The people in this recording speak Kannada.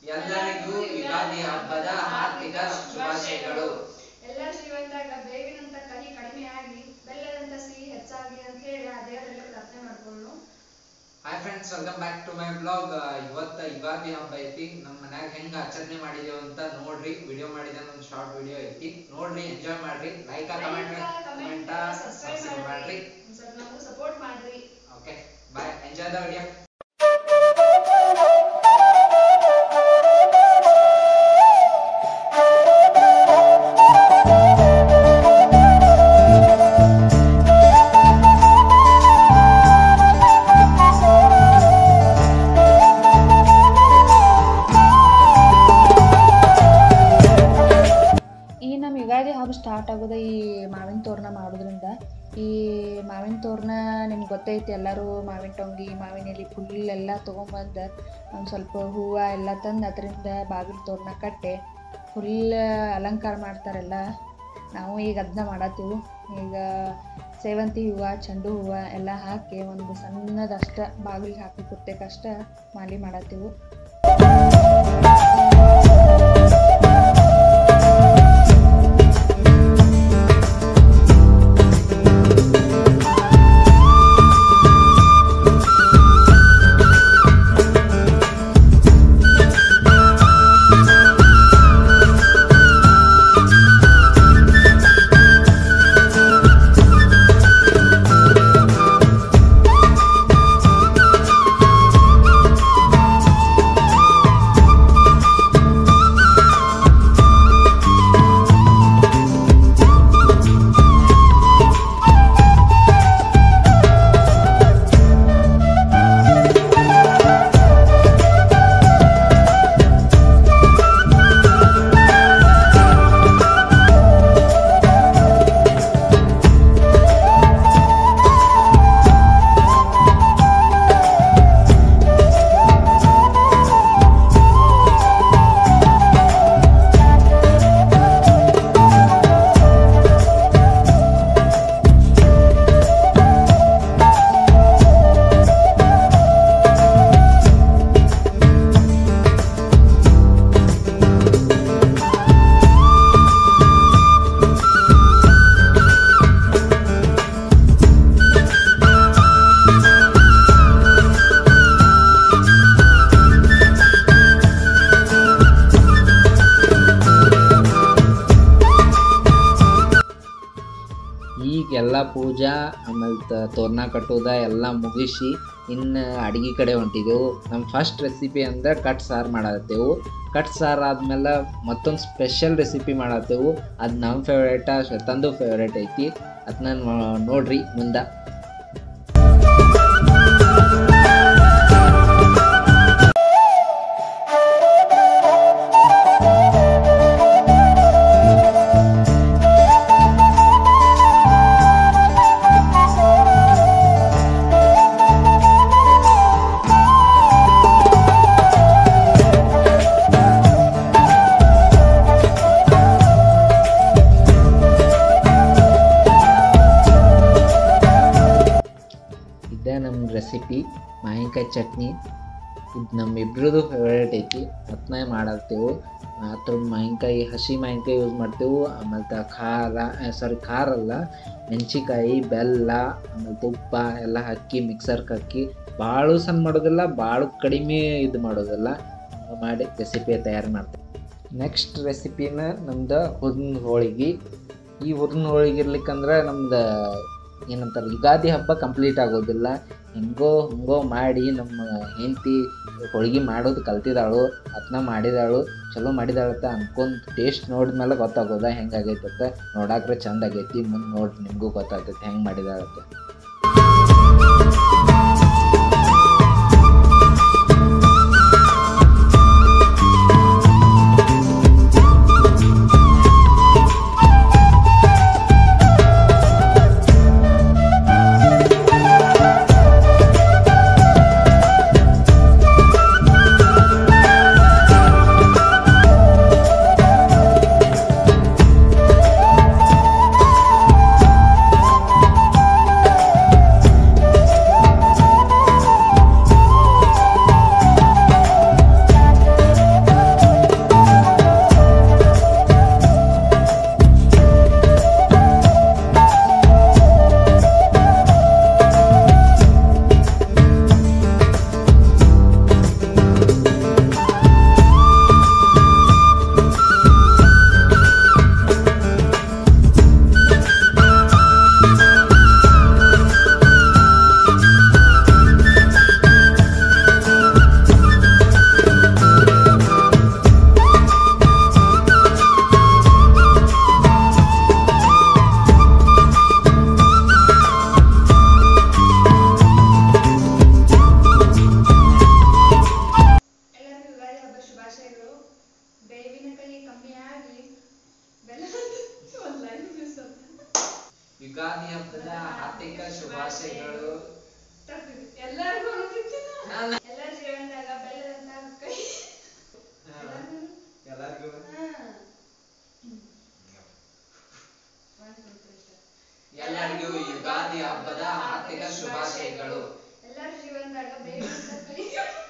ಎಲ್ಲರಿಗೂ ಯುಗಾದಿ ಹಬ್ಬದ ಹಾರ್ದಿಕ ಶುಭಾಶಯಗಳು ಎಲ್ಲರ ಜೀವನದಾಗ ಬೇವಿನಂತ ಕಹಿ ಕಡಿಮೆ ಆಗಿ ಬೆಲ್ಲದಂತ ಸಿಹಿ ಹೆಚ್ಚಾಗಿ ಅಂತ ಹೇಳಿ ಆ ದೇವರಲ್ಲಿ ಪ್ರಾರ್ಥನೆ ಮಾಡ್ಕೊಂಡು hi friends welcome back to my blog ಇವತ್ತ ಯುಗಾದಿ ಹಬ್ಬ ಐತಿ ನಮ್ಮ ಮನ್ಯಾಗ ಹೆಂಗ ಆಚರಣೆ ಮಾಡಿದೇವು ಅಂತ ನೋಡ್ರಿ ವಿಡಿಯೋ ಮಾಡಿದ ಒಂದು ಶಾರ್ಟ್ ವಿಡಿಯೋ ಐತಿ ನೋಡ್ರಿ ಎಂಜಾಯ್ ಮಾಡ್ರಿ ಲೈಕ್ ಕಮೆಂಟ್ ಕಮೆಂಟ್ ಸಬ್ಸ್ಕ್ರೈಬ್ ಮಾಡ್ರಿ ಸ್ವಲ್ಪ ನಮಗೂ ಸಪೋರ್ಟ್ ಮಾಡ್ರಿ okay bye enjoy the video ಈ ನಮ್ಮ ಯುಗಾದಿ ಹಬ್ಬ ಸ್ಟಾರ್ಟ್ ಆಗೋದು ಈ ಮಾವಿನ ತೋರಣ ಮಾಡೋದ್ರಿಂದ ಈ ಮಾವಿನ ತೋರಣ ನಿಮ್ಗೆ ಗೊತ್ತೈತಿ ಎಲ್ಲರೂ ಮಾವಿನ ಟೊಂಗಿ ಮಾವಿನ ಎಲೆ ಫುಲ್ ಎಲ್ಲ ತೊಗೊಂಬಂದು ಒಂದು ಸ್ವಲ್ಪ ಹೂವು ಎಲ್ಲ ತಂದು ಅದರಿಂದ ಬಾಗಿಲು ತೋರಣ ಕಟ್ಟೆ ಫುಲ್ ಅಲಂಕಾರ ಮಾಡ್ತಾರೆಲ್ಲ ನಾವು ಈಗ ಅದನ್ನ ಮಾಡತ್ತೀವಿ ಈಗ ಸೇವಂತಿ ಹೂವು ಚೆಂಡು ಹೂವು ಎಲ್ಲ ಹಾಕಿ ಒಂದು ಸಣ್ಣದಷ್ಟ ಬಾಗಿಲಿಗೆ ಹಾಕಿ ಕುತ್ತಕ್ಕಷ್ಟ ಮಾಲಿ ಮಾಡತ್ತೀವಿ ಈಗೆಲ್ಲ ಪೂಜಾ ಆಮೇಲೆ ತ- ತೋರಣ ಕಟ್ಟೋದ ಎಲ್ಲ ಮುಗಿಸಿ ಇನ್ನು ಅಡುಗೆ ಕಡೆ ಹೊಂಟಿದೆವು ನಮ್ಮ ಫಸ್ಟ್ ರೆಸಿಪಿ ಅಂದ್ರೆ ಕಟ್ ಸಾರು ಮಾಡತ್ತೇವು ಕಟ್ ಸಾರು ಆದ್ಮೇಲೆ ಮತ್ತೊಂದು ಸ್ಪೆಷಲ್ ರೆಸಿಪಿ ಮಾಡತ್ತೇವು ಅದು ನಮ್ಮ ಫೇವ್ರೇಟ ಶ್ವೇತಂದು ಫೇವ್ರೇಟ್ ಐತಿ ಅದನ್ನ ನೋಡ್ರಿ ಮುಂದೆ ಇದೇ ನಮ್ಮ ರೆಸಿಪಿ ಮಾವಿನಕಾಯಿ ಚಟ್ನಿ ಇದು ನಮ್ಮಿಬ್ರದ್ದು ಫೇವ್ರೇಟ್ ಐತಿ ಅದನ್ನೇ ಮಾಡತ್ತೇವು ಅದ್ರ ಮಾವಿನಕಾಯಿ ಹಸಿ ಮಾವಿನಕಾಯಿ ಯೂಸ್ ಮಾಡ್ತೇವೆ ಆಮೇಲೆ ತ ಖಾರ ಸಾರಿ ಖಾರ ಅಲ್ಲ ಮೆಣಸಿಕಾಯಿ ಬೆಲ್ಲ ಆಮೇಲೆ ತುಪ್ಪ ಎಲ್ಲ ಹಾಕಿ ಮಿಕ್ಸರ್ಗೆ ಹಾಕಿ ಭಾಳ ಸಣ್ಣ ಮಾಡೋದಿಲ್ಲ ಭಾಳ ಕಡಿಮೆ ಇದು ಮಾಡೋದಿಲ್ಲ ಹಂಗೆ ಮಾಡಿ ರೆಸಿಪಿ ತಯಾರು ಮಾಡ್ತೇವೆ ನೆಕ್ಸ್ಟ್ ರೆಸಿಪಿನ ನಮ್ದು ಹುರಿನ ಹೋಳಿಗೆ ಈ ಹುರಿನ ಹೋಳಿಗೆ ಇರ್ಲಿಕ್ಕಂದ್ರೆ ನಮ್ದು ಏನಂತಾರೆ ಯುಗಾದಿ ಹಬ್ಬ ಕಂಪ್ಲೀಟ್ ಆಗೋದಿಲ್ಲ ಹೆಂಗೋ ಹಂಗೋ ಮಾಡಿ ನಮ್ಮ ಹೆಂಡತಿ ಹೋಳಿಗೆ ಮಾಡೋದು ಕಲ್ತಿದ್ದಾಳು ಅದನ್ನ ಮಾಡಿದಾಳು ಚಲೋ ಮಾಡಿದಾಳತ್ತ ಅನ್ಕೊಂಡ್ ಟೇಸ್ಟ್ ನೋಡಿದ್ಮೇಲೆ ಗೊತ್ತಾಗೋದ ಹೆಂಗಾಗೈತೆ ಅಂತ ನೋಡಾಕ್ರೆ ಚಂದ ಆಗೈತಿ ಮುಂದೆ ನೋಡಿ ನಿಮಗೂ ಗೊತ್ತಾಗ್ತೈತೆ ಹೆಂಗೆ ಮಾಡಿದಾಳತ್ತ ಯುಗಾದಿ ಶುಭಾಶಯಗಳು ಬೇವಿನ ಕೈ ಕಮ್ಮಿ ಆಗಿ ಬೆಲ್ಲ ಒಂದ್ ಲೈನ್ ಮಿಸ್ ಯುಗಾದಿ ಹಬ್ಬದ ಆರ್ಥಿಕ ಶುಭಾಶಯಗಳು ತಪ್ಪಿದೆ ಎಲ್ಲರಿಗೂ ಅನ್ಸುತ್ತಿಲ್ಲ ನಾನು- ಎಲ್ಲರ ಜೀವನದಾಗ ಬೆಲ್ಲದಂತ ಕೈ ಎಲ್ಲರಿಗೂ ಎಲ್ಲರಿಗೂ ಹಾ. ಹ್ಮ್. One, two, three, start. ಎಲ್ಲರಿಗೂ ಯುಗಾದಿ ಹಬ್ಬದ ಆರ್ಥಿಕ ಶುಭಾಶಯಗಳು ಎಲ್ಲರ ಜೀವನದಾಗ ಬೇವಿನಂತ ಕೈ